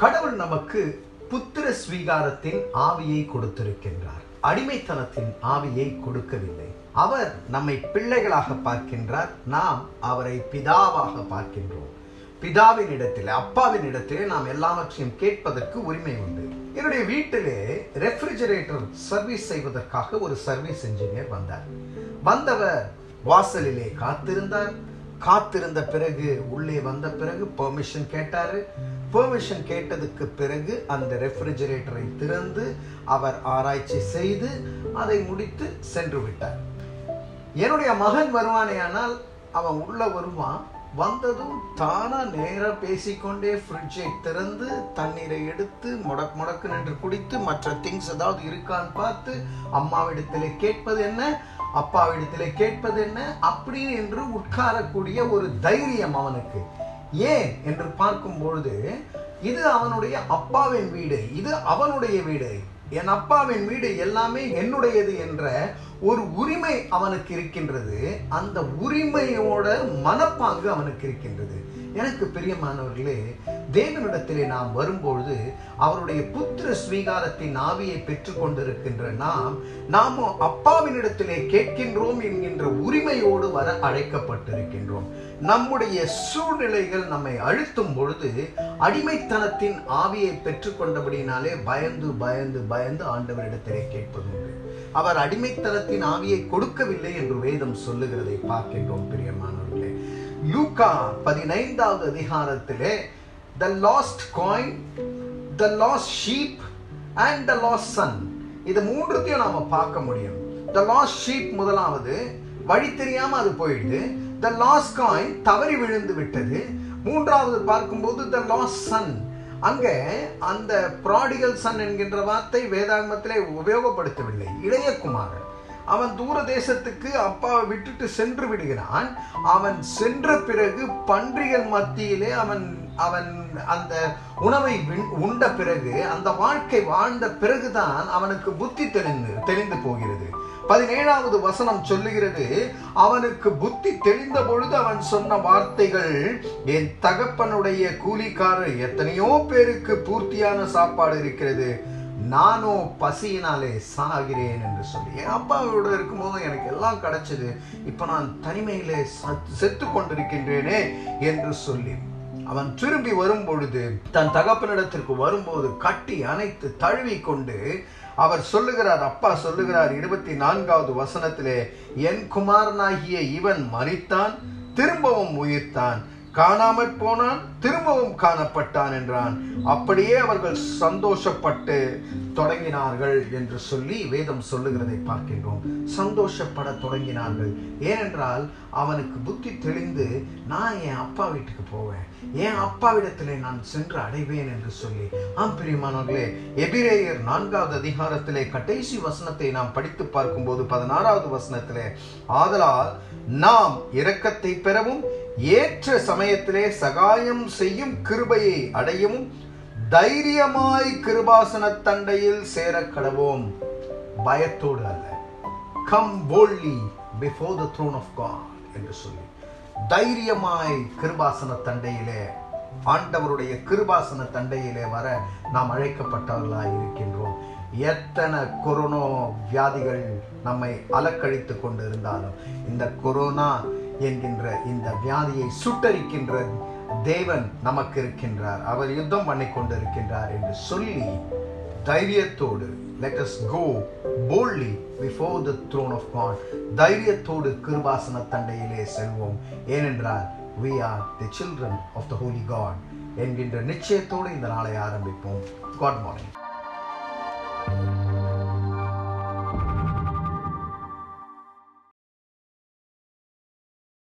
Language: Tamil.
கடவுள் நமக்கு புத்திர ஸ்வீகாரத்தின் ஆவியை கொடுத்திருக்கின்றார் அடிமைத்தனத்தின் ஆவியை கொடுக்கவில்லை அவர் நம்மை பிள்ளைகளாக பார்க்கின்றார் நாம் அவரை பிதாவாக பார்க்கின்றோம் பிதாவின் இடத்திலே அப்பாவின் இடத்திலே நாம் எல்லாவற்றையும் கேட்பதற்கு உரிமை உண்டு என்னுடைய வீட்டிலே ரெஃப்ரிஜரேட்டர் சர்வீஸ் செய்வதற்காக ஒரு சர்வீஸ் இன்ஜினியர் வந்தார் வந்தவர் வாசலிலே காத்திருந்தார் காத்திருந்த பிறகு உள்ளே வந்த பிறகு பெர்மிஷன் கேட்டாரு பெர்மிஷன் கேட்டதுக்கு பிறகு அந்த ரெஃப்ரிஜரேட்டரை திறந்து அவர் ஆராய்ச்சி செய்து அதை முடித்து சென்று விட்டார் என்னுடைய மகன் வருவானேயானால் அவன் உள்ள வருவான் வந்ததும் தானா நேரா பேசிக்கொண்டே ஃப்ரிட்ஜை திறந்து தண்ணீரை எடுத்து முடக் முடக்கு நின்று குடித்து மற்ற திங்ஸ் ஏதாவது இருக்கான்னு பார்த்து அம்மாவிடத்திலே கேட்பது என்ன அப்பாவிடத்திலே கேட்பது என்ன அப்படி என்று உட்காரக்கூடிய ஒரு தைரியம் அவனுக்கு ஏன் என்று பார்க்கும் பொழுது இது அவனுடைய அப்பாவின் வீடு இது அவனுடைய வீடு என் அப்பாவின் வீடு எல்லாமே என்னுடையது என்ற ஒரு உரிமை அவனுக்கு இருக்கின்றது அந்த உரிமையோட மனப்பாங்கு அவனுக்கு இருக்கின்றது எனக்கு பிரியமானவர்களே தேவனிடத்திலே நாம் வரும்பொழுது அவருடைய புத்திர ஸ்வீகாரத்தின் ஆவியை பெற்றுக் கொண்டிருக்கின்ற நாம் நாமோ அப்பாவினிடத்திலே கேட்கின்றோம் என்கின்ற உரிமையோடு வர அழைக்கப்பட்டிருக்கின்றோம் நம்முடைய சூழ்நிலைகள் நம்மை அழுத்தும் பொழுது அடிமைத்தனத்தின் ஆவியை பெற்றுக்கொண்டபடினாலே பயந்து பயந்து பயந்து ஆண்டவரிடத்திலே கேட்பதுண்டு அவர் அடிமைத்தனத்தின் ஆவியை கொடுக்கவில்லை என்று வேதம் சொல்லுகிறதை பார்க்கின்றோம் பிரியமானவர்களே லூக்கா பதினைந்தாவது அதிகாரத்திலே the lost coin the lost sheep and the lost son இது மூன்றுத்தையும் நாம பார்க்க முடியும் த லாஸ்ட் ஷீப் முதலாவது வழி தெரியாம அது போயிடுது த லாஸ்ட் காயின் தவறி விழுந்து விட்டது மூன்றாவது பார்க்கும்போது த லாஸ்ட் சன் அங்க அந்த ப்ராடிகல் சன் என்கின்ற வார்த்தை வேதாகமத்திலே உபயோகப்படுத்தவில்லை இளையகுமாரன் அவன் தூர தேசத்துக்கு அப்பாவை விட்டுட்டு சென்று விடுகிறான் அவன் சென்ற பிறகு பன்றிகள் மத்தியிலே அவன் அவன் அந்த உணவை உண்ட பிறகு அந்த வாழ்க்கை வாழ்ந்த பிறகுதான் அவனுக்கு புத்தி தெளிந்து தெளிந்து போகிறது பதினேழாவது வசனம் சொல்லுகிறது அவனுக்கு புத்தி தெளிந்த பொழுது அவன் சொன்ன வார்த்தைகள் என் தகப்பனுடைய கூலிக்காரர் எத்தனையோ பேருக்கு பூர்த்தியான சாப்பாடு இருக்கிறது நானோ பசியினாலே சாகிறேன் என்று சொல்லி என் அப்பாவோட இருக்கும்போது எனக்கு எல்லாம் கிடைச்சது இப்ப நான் தனிமையிலே செத்து கொண்டிருக்கின்றேனே என்று சொல்லி அவன் திரும்பி வரும் பொழுது தன் தகப்பனிடத்திற்கு வரும்போது கட்டி அணைத்து தழுவி கொண்டு அவர் சொல்லுகிறார் அப்பா சொல்லுகிறார் இருபத்தி நான்காவது வசனத்திலே என் குமாரனாகிய இவன் மறித்தான் திரும்பவும் உயிர்த்தான் காணாமற் போனான் திரும்பவும் காணப்பட்டான் என்றான் அப்படியே அவர்கள் சந்தோஷப்பட்டு தொடங்கினார்கள் என்று சொல்லி வேதம் சொல்லுகிறதை பார்க்கின்றோம் சந்தோஷப்பட தொடங்கினார்கள் ஏனென்றால் அவனுக்கு புத்தி தெளிந்து நான் என் அப்பா வீட்டுக்கு போவேன் என் அப்பாவிடத்திலே நான் சென்று அடைவேன் என்று சொல்லி ஆம் பிரியமானவர்களே எபிரேயர் நான்காவது அதிகாரத்திலே கடைசி வசனத்தை நாம் படித்து பார்க்கும்போது பதினாறாவது வசனத்திலே ஆதலால் நாம் இரக்கத்தை பெறவும் ஏற்ற சமயத்திலே சகாயம் செய்யும் கிருபையை அடையவும் தைரியமாய் கிருபாசன தண்டையில் சேர கடவோம் பயத்தோடு அல்ல come boldly before the throne of God என்று சொல்லி தைரியமாய் கிருபாசன தண்டையிலே ஆண்டவருடைய கிருபாசன தண்டையிலே வர நாம் அழைக்கப்பட்டவர்களாய் இருக்கின்றோம் எத்தனை கொரோனா வியாதிகள் நம்மை அலக்கழித்து கொண்டு இருந்தாலும் இந்த கொரோனா என்கின்ற இந்த வியாதியை சுட்டரிக்கின்ற தேவன் நமக்கு இருக்கின்றார் அவர் யுத்தம் பண்ணி கொண்டிருக்கின்றார் என்று சொல்லி தைரியத்தோடு let us go boldly before the throne of God தைரியத்தோடு கிருபாசன தண்டையிலே செல்வோம் ஏனென்றால் we are the children of the holy God என்கின்ற நிச்சயத்தோடு இந்த நாளை ஆரம்பிப்போம் காட் மார்னிங்